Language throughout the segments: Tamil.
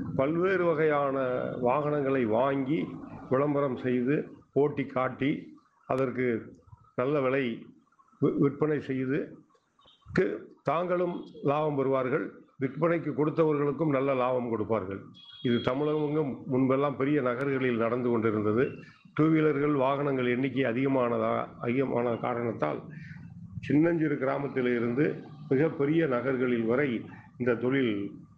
பல்வேறு வகையான வாகனங்களை வாங்கி விளம்பரம் செய்து போட்டி காட்டி அதற்கு நல்ல விலை வி- விற்பனை செய்து க்கு- தாங்களும் லாபம் பெறுவார்கள் விற்பனைக்கு கொடுத்தவர்களுக்கும் நல்ல லாபம் கொடுப்பார்கள் இது தமிழகமெங்கும் முன்பெல்லாம் பெரிய நகர்களில் நடந்து கொண்டிருந்தது டூ வீலர்கள் வாகனங்கள் எண்ணிக்கை அதிகமானதா அதிகமான காரணத்தால் சின்னஞ்சிறு கிராமத்தில் இருந்து மிகப்பெரிய நகர்களில் வரை இந்த தொழில்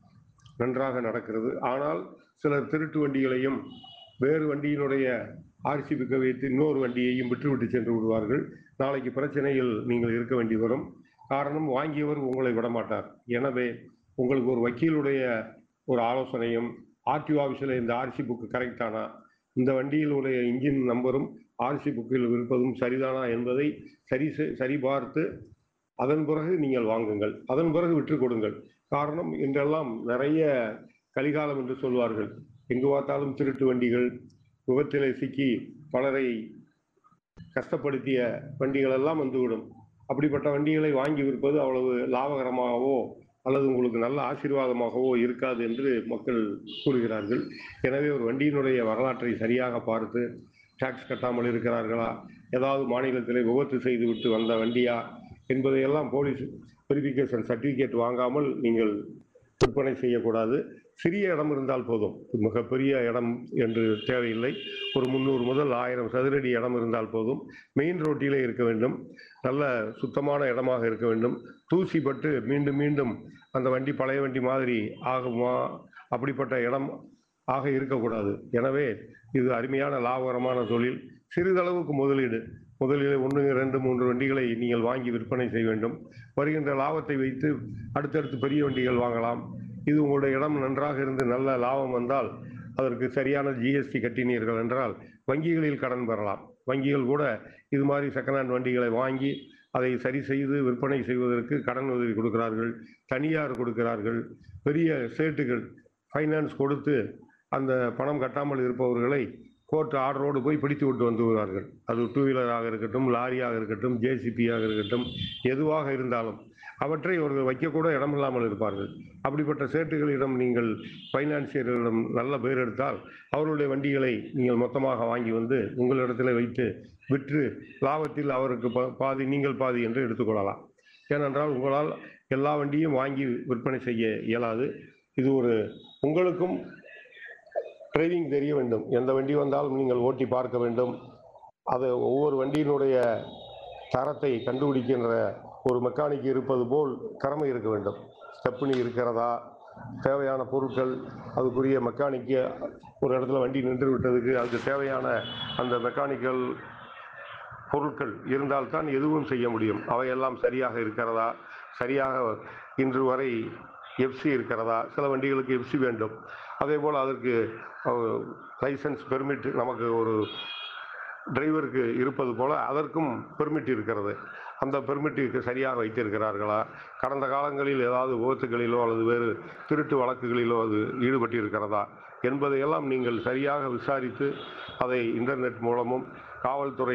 நன்றாக நடக்கிறது ஆனால் சிலர் திருட்டு வண்டிகளையும் வேறு வண்டியினுடைய ஆர்சி பிக்க வைத்து இன்னொரு வண்டியையும் விட்டுவிட்டு சென்று விடுவார்கள் நாளைக்கு பிரச்சனையில் நீங்கள் இருக்க வேண்டி வரும் காரணம் வாங்கியவர் உங்களை விடமாட்டார் எனவே உங்களுக்கு ஒரு வக்கீலுடைய ஒரு ஆலோசனையும் ஆர்டிஓ ஆஃபீஸில் இந்த ஆர்சி புக்கு கரெக்டானா இந்த வண்டியில் உடைய இன்ஜின் நம்பரும் ஆர்சி புக்கில் இருப்பதும் சரிதானா என்பதை சரி செ- சரிபார்த்து அதன் பிறகு நீங்கள் வாங்குங்கள் அதன் பிறகு விற்று கொடுங்கள் காரணம் இன்றெல்லாம் நிறைய கலிகாலம் என்று சொல்வார்கள் எங்கு பார்த்தாலும் திருட்டு வண்டிகள் விபத்திலே சிக்கி பலரை கஷ்டப்படுத்திய வண்டிகள் எல்லாம் வந்துவிடும் அப்படிப்பட்ட வண்டிகளை வாங்கி விற்பது அவ்வளவு லாபகரமாகவோ அல்லது உங்களுக்கு நல்ல ஆசீர்வாதமாகவோ இருக்காது என்று மக்கள் கூறுகிறார்கள் எனவே ஒரு வண்டியினுடைய வரலாற்றை சரியாக பார்த்து டாக்ஸ் கட்டாமல் இருக்கிறார்களா ஏதாவது மாநிலத்திலே விபத்து செய்துவிட்டு வந்த வண்டியா என்பதையெல்லாம் போலீஸ் வெரிஃபிகேஷன் சர்டிஃபிகேட் வாங்காமல் நீங்கள் விற்பனை செய்யக்கூடாது சிறிய இடம் இருந்தால் போதும் மிகப்பெரிய இடம் என்று தேவையில்லை ஒரு முந்நூறு முதல் ஆயிரம் சதுரடி இடம் இருந்தால் போதும் மெயின் ரோட்டிலே இருக்க வேண்டும் நல்ல சுத்தமான இடமாக இருக்க வேண்டும் தூசி பட்டு மீண்டும் மீண்டும் அந்த வண்டி பழைய வண்டி மாதிரி ஆகுமா அப்படிப்பட்ட இடம் ஆக இருக்கக்கூடாது எனவே இது அருமையான லாபகரமான தொழில் சிறிதளவுக்கு முதலீடு முதலீடு ஒன்று ரெண்டு மூன்று வண்டிகளை நீங்கள் வாங்கி விற்பனை செய்ய வேண்டும் வருகின்ற லாபத்தை வைத்து அடுத்தடுத்து பெரிய வண்டிகள் வாங்கலாம் இது உங்களுடைய இடம் நன்றாக இருந்து நல்ல லாபம் வந்தால் அதற்கு சரியான ஜிஎஸ்டி கட்டினீர்கள் என்றால் வங்கிகளில் கடன் பெறலாம் வங்கிகள் கூட இது மாதிரி செகண்ட் ஹேண்ட் வண்டிகளை வாங்கி அதை சரி செய்து விற்பனை செய்வதற்கு கடன் உதவி கொடுக்கிறார்கள் தனியார் கொடுக்கிறார்கள் பெரிய ஸ்டேட்டுகள் ஃபைனான்ஸ் கொடுத்து அந்த பணம் கட்டாமல் இருப்பவர்களை கோர்ட் ஆர்டரோடு போய் பிடித்து விட்டு வந்து விடுவார்கள் அது டூ வீலராக இருக்கட்டும் லாரியாக இருக்கட்டும் ஜேசிபியாக இருக்கட்டும் எதுவாக இருந்தாலும் அவற்றை அவர்கள் வைக்கக்கூட இடமில்லாமல் இருப்பார்கள் அப்படிப்பட்ட சேட்டுகளிடம் நீங்கள் ஃபைனான்சியர்களிடம் நல்ல பேர் எடுத்தால் அவர்களுடைய வண்டிகளை நீங்கள் மொத்தமாக வாங்கி வந்து உங்களிடத்தில் வைத்து விற்று லாபத்தில் அவருக்கு பா- பாதி நீங்கள் பாதி என்று எடுத்துக்கொள்ளலாம் ஏனென்றால் உங்களால் எல்லா வண்டியும் வாங்கி விற்பனை செய்ய இயலாது இது ஒரு உங்களுக்கும் டிரைவிங் தெரிய வேண்டும் எந்த வண்டி வந்தாலும் நீங்கள் ஓட்டி பார்க்க வேண்டும் அது ஒவ்வொரு வண்டியினுடைய தரத்தை கண்டுபிடிக்கின்ற ஒரு மெக்கானிக் இருப்பது போல் கடமை இருக்க வேண்டும் ஸ்டெப்னி இருக்கிறதா தேவையான பொருட்கள் அதுக்குரிய மெக்கானிக்கு ஒரு இடத்துல வண்டி நின்று விட்டதுக்கு அதுக்கு தேவையான அந்த மெக்கானிக்கல் பொருட்கள் இருந்தால்தான் எதுவும் செய்ய முடியும் அவையெல்லாம் சரியாக இருக்கிறதா சரியாக இன்று வரை எஃப்சி இருக்கிறதா சில வண்டிகளுக்கு எஃப்சி வேண்டும் அதே போல் அதற்கு லைசன்ஸ் பெர்மிட் நமக்கு ஒரு டிரைவருக்கு இருப்பது போல அதற்கும் பெர்மிட் இருக்கிறது அந்த பெர்மிட்டுக்கு சரியாக வைத்திருக்கிறார்களா கடந்த காலங்களில் ஏதாவது விபத்துகளிலோ அல்லது வேறு திருட்டு வழக்குகளிலோ அது ஈடுபட்டு இருக்கிறதா என்பதையெல்லாம் நீங்கள் சரியாக விசாரித்து அதை இன்டர்நெட் மூலமும் காவல்துறை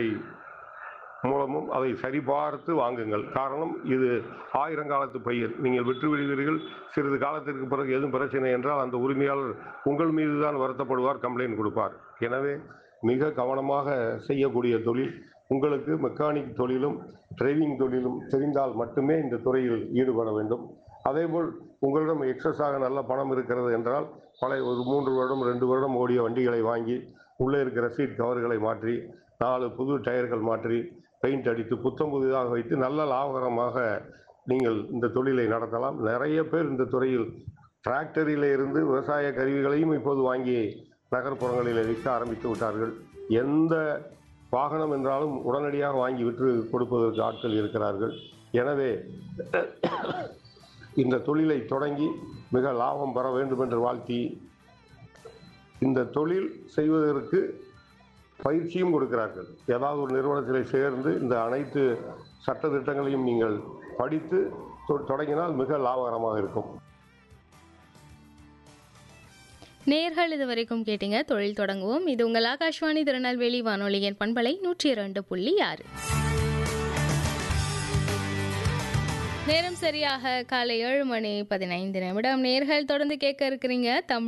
மூலமும் அதை சரிபார்த்து வாங்குங்கள் காரணம் இது ஆயிரங்காலத்து பயிர் நீங்கள் விற்று விடுவீர்கள் சிறிது காலத்திற்கு பிறகு எதுவும் பிரச்சனை என்றால் அந்த உரிமையாளர் உங்கள் மீது தான் வருத்தப்படுவார் கம்ப்ளைண்ட் கொடுப்பார் எனவே மிக கவனமாக செய்யக்கூடிய தொழில் உங்களுக்கு மெக்கானிக் தொழிலும் டிரைவிங் தொழிலும் தெரிந்தால் மட்டுமே இந்த துறையில் ஈடுபட வேண்டும் அதேபோல் உங்களிடம் எக்ஸஸாக நல்ல பணம் இருக்கிறது என்றால் பழைய ஒரு மூன்று வருடம் ரெண்டு வருடம் ஓடிய வண்டிகளை வாங்கி உள்ளே இருக்கிற சீட் கவர்களை மாற்றி நாலு புது டயர்கள் மாற்றி பெயிண்ட் அடித்து புத்தம் புதிதாக வைத்து நல்ல லாபகரமாக நீங்கள் இந்த தொழிலை நடத்தலாம் நிறைய பேர் இந்த துறையில் டிராக்டரில் இருந்து விவசாய கருவிகளையும் இப்போது வாங்கி நகர்ப்புறங்களில் விற்க ஆரம்பித்து விட்டார்கள் எந்த வாகனம் என்றாலும் உடனடியாக வாங்கி விற்று கொடுப்பதற்கு ஆட்கள் இருக்கிறார்கள் எனவே இந்த தொழிலை தொடங்கி மிக லாபம் பெற வேண்டும் என்று வாழ்த்தி இந்த தொழில் செய்வதற்கு பயிற்சியும் கொடுக்கிறார்கள் ஏதாவது ஒரு நிறுவனத்தில் சேர்ந்து இந்த அனைத்து சட்டத்திட்டங்களையும் நீங்கள் படித்து தொ- தொடங்கினால் மிக லாபகரமாக இருக்கும் நேர்கள் இது வரைக்கும் கேட்டீங்க தொழில் தொடங்குவோம் இது உங்கள் ஆகாஷ்வாணி திருநெல்வேலி வானொலியின் பண்பலை நூற்றி இரண்டு புள்ளி ஆறு நேரம் சரியாக காலை ஏழு மணி பதினைந்து நிமிடம் நேர்கள் தொடர்ந்து கேட்க இருக்கிறீங்க தமிழ்